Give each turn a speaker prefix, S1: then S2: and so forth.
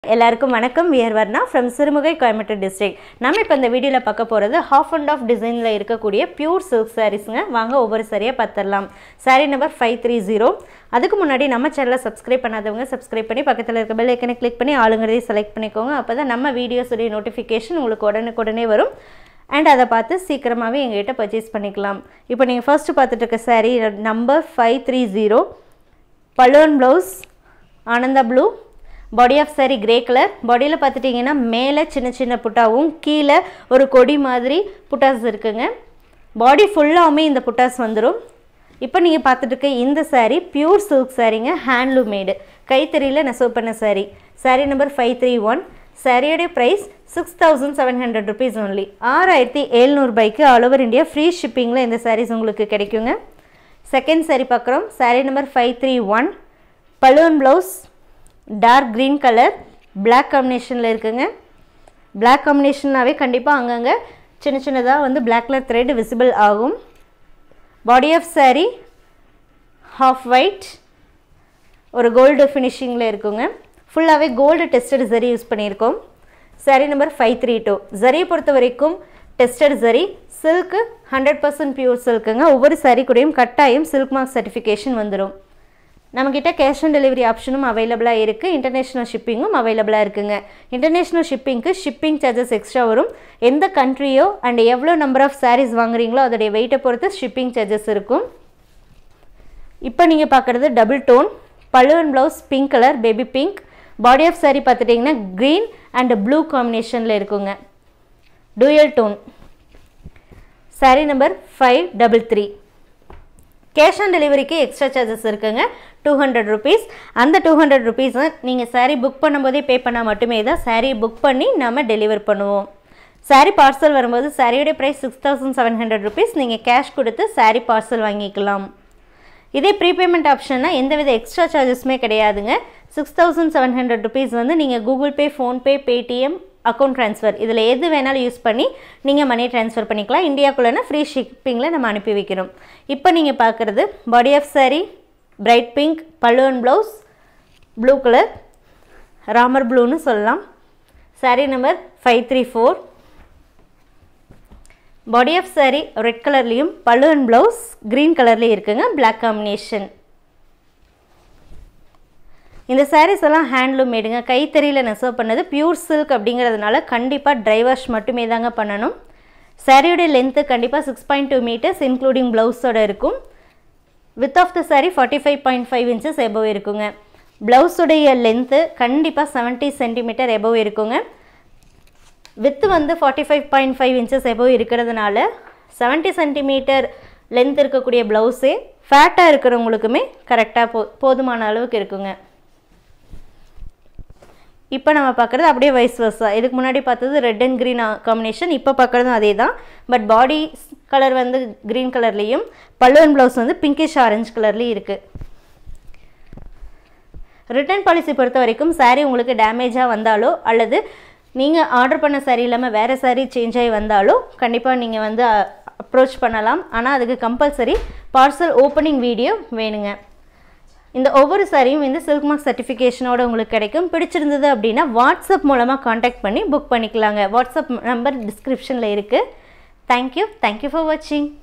S1: எல்லாருக்கும் வணக்கம் we're Varna from Sirumugai Coimbatore district நம்ம இப்போ இந்த வீடியோவில் பார்க்க போகிறது ஹாஃப் அண்ட் ஆஃப் டிசைனில் இருக்கக்கூடிய பியூர் சில்க் சாரீஸுங்க வாங்க ஒவ்வொரு சாரியாக பார்த்துடலாம் sari number five three zero அதுக்கு முன்னாடி நம்ம சேனலை சப்ஸ்கிரைப் பண்ணாதவங்க சப்ஸ்கிரைப் பண்ணி பக்கத்தில் இருக்க பெல் ஐக்கனை கிளிக் பண்ணி ஆளுங்கிறதையும் செலக்ட் பண்ணிக்கோங்க அப்போ தான் நம்ம வீடியோஸுடைய நோட்டிஃபிகேஷன் உங்களுக்கு உடனுக்குடனே வரும் அண்ட் அதை பார்த்து சீக்கிரமாகவே எங்ககிட்ட பர்ச்சேஸ் பண்ணிக்கலாம் இப்போ நீங்கள் ஃபர்ஸ்ட் பார்த்துட்டு இருக்க sari number five three zero பலூன் blouse Ananda blue body of sari grey colour பாடியில் பார்த்துட்டிங்கன்னா மேலே சின்ன சின்ன புட்டாவும் கீழே ஒரு கொடி மாதிரி புட்டாஸ் இருக்குங்க பாடி ஃபுல்லாகவுமே இந்த புட்டாஸ் வந்துடும் இப்போ நீங்கள் பார்த்துட்டு இருக்க இந்த saree பியூர் சில்க் சாரீங்க ஹேண்ட்லூம் மேடு கைத்தறியில் நெசவு பண்ண saree saree number five three one சாரியோடைய price six thousand seven hundred rupees only ஆறாயிரத்தி எழுநூறுபாய்க்கு ஆல் ஓவர் இந்தியா ஃப்ரீ ஷிப்பிங்கில் இந்த sarees உங்களுக்கு கிடைக்குங்க செகண்ட் saree பார்க்குறோம் saree number five three one பலூன் blouse dark green colour Black காம்பினேஷனில் இருக்குங்க Black காம்பினேஷன்னாவே கண்டிப்பாக அங்கங்கே சின்ன சின்னதாக வந்து Black கலர் த்ரெட் விசிபிள் ஆகும் body of saree half white ஒரு கோல்டு ஃபினிஷிங்கில் இருக்குங்க ஃபுல்லாகவே கோல்டு டெஸ்டட் ஜரி யூஸ் பண்ணியிருக்கோம் saree number five three two ஜரியை பொறுத்த வரைக்கும் tested zari silk hundred percent pure சில்க்குங்க ஒவ்வொரு saree கூடயும் கட்டாயம் சில்க் மார்க் சர்டிஃபிகேஷன் வந்துடும் நம்மக்கிட்ட கேஷ் ஆன் டெலிவரி ஆப்ஷனும் அவைலபிளாக இருக்குது இன்டர்நேஷ்னல் ஷிப்பிங்கும் அவைலபிளாக இருக்குங்க இன்டர்நேஷ்னல் ஷிப்பிங்க்கு ஷிப்பிங் சார்ஜஸ் எக்ஸ்ட்ரா வரும் எந்த கண்ட்ரியோ அண்ட் எவ்வளோ நம்பர் ஆஃப் sarees வாங்குறீங்களோ அதோடைய வெயிட்டை பொறுத்து ஷிப்பிங் சார்ஜஸ் இருக்கும் இப்போ நீங்கள் பார்க்குறது டபுள் டோன் பழுவன் blouse pink colour baby pink body of saree பார்த்துட்டிங்கன்னா க்ரீன் அண்ட் ப்ளூ காம்பினேஷனில் இருக்குங்க dual tone saree number five double three cash on டெலிவரிக்கு எக்ஸ்ட்ரா சார்ஜஸ் இருக்குங்க டூ ஹண்ட்ரட் ருபீஸ் அந்த டூ ஹண்ட்ரட் ருபீஸை நீங்கள் saree புக் பண்ணும்போதே பே பண்ணால் மட்டுமே தான் saree புக் பண்ணி நம்ம டெலிவர் பண்ணுவோம் saree பார்சல் வரும்போது சாரியோட price six thousand seven hundred rupees நீங்கள் கேஷ் கொடுத்து saree பார்சல் வாங்கிக்கலாம் இதே ப்ரீபேமெண்ட் ஆப்ஷன்னா எந்தவித எக்ஸ்ட்ரா சார்ஜஸுமே கிடையாதுங்க six thousand seven hundred rupees வந்து நீங்கள் Google Pay PhonePe Paytm account transfer இதில் எது வேணாலும் யூஸ் பண்ணி நீங்கள் மணி ட்ரான்ஸ்ஃபர் பண்ணிக்கலாம் இந்தியாக்குள்ளேனா ஃப்ரீ ஷிப்பிங்கில் நம்ம அனுப்பி வைக்கிறோம் இப்போ நீங்கள் பார்க்குறது body of saree bright pink பல்லுவன் ப்ளவுஸ் ப்ளூ கலர் ராமர் ப்ளூன்னு சொல்லலாம் saree number five three four body of saree red கலர்லேயும் பல்லுவன் ப்ளவுஸ் க்ரீன் கலர்லேயும் இருக்குங்க Black காம்பினேஷன் இந்த sarees எல்லாம் ஹேண்ட்லூம் மேடுங்க கைத்தறியில் நெசவு பண்ணது பியூர் சில்க் அப்படிங்கிறதுனால கண்டிப்பாக ட்ரை வாஷ் மட்டுமே தாங்க பண்ணணும் சாரியோடைய லென்த்து கண்டிப்பாக six point two metres including ப்ளவுஸோட இருக்கும் width of the saree forty five point five inches above இருக்குங்க ப்ளவுஸுடைய லென்த்து கண்டிப்பாக செவன்ட்டி சென்டிமீட்டர் எபவ் இருக்குங்க வித்து வந்து forty five point five inches above இருக்கிறதுனால செவன்ட்டி சென்டிமீட்டர் லென்த் இருக்கக்கூடிய ப்ளவுஸே ஃபேட்டாக இருக்கிறவங்களுக்குமே கரெக்டாக போ போதுமான அளவுக்கு இருக்குங்க இப்போ நம்ம பார்க்குறது அப்படியே வைஸ் வர்ஸா இதுக்கு முன்னாடி பார்த்தது ரெட் அண்ட் க்ரீன் காம்பினேஷன் இப்போ பார்க்குறதும் அதே தான் பட் பாடி கலர் வந்து க்ரீன் கலர்லேயும் பல்லுவன் ப்ளவுஸ் வந்து பிங்கிஷ் ஆரஞ்சு கலர்லேயும் இருக்குது ரிட்டர்ன் பாலிசி பொறுத்த வரைக்கும் saree உங்களுக்கு டேமேஜாக வந்தாலோ அல்லது நீங்கள் ஆர்டர் பண்ண saree இல்லாமல் வேறு saree சேஞ்ச் ஆகி வந்தாலோ கண்டிப்பாக நீங்கள் வந்து அப்ரோச் பண்ணலாம் ஆனால் அதுக்கு கம்பல்சரி பார்சல் ஓப்பனிங் வீடியோ வேணுங்க இந்த ஒவ்வொரு சாரியும் இந்த சில்க் மார்க் சர்டிஃபிகேஷனோட உங்களுக்கு கிடைக்கும் பிடிச்சிருந்தது அப்படின்னா வாட்ஸ்அப் மூலமாக காண்டாக்ட் பண்ணி புக் பண்ணிக்கலாங்க வாட்ஸ்அப் நம்பர் டிஸ்கிரிப்ஷனில் இருக்குது தேங்க்யூ தேங்க்யூ ஃபார் வாட்சிங்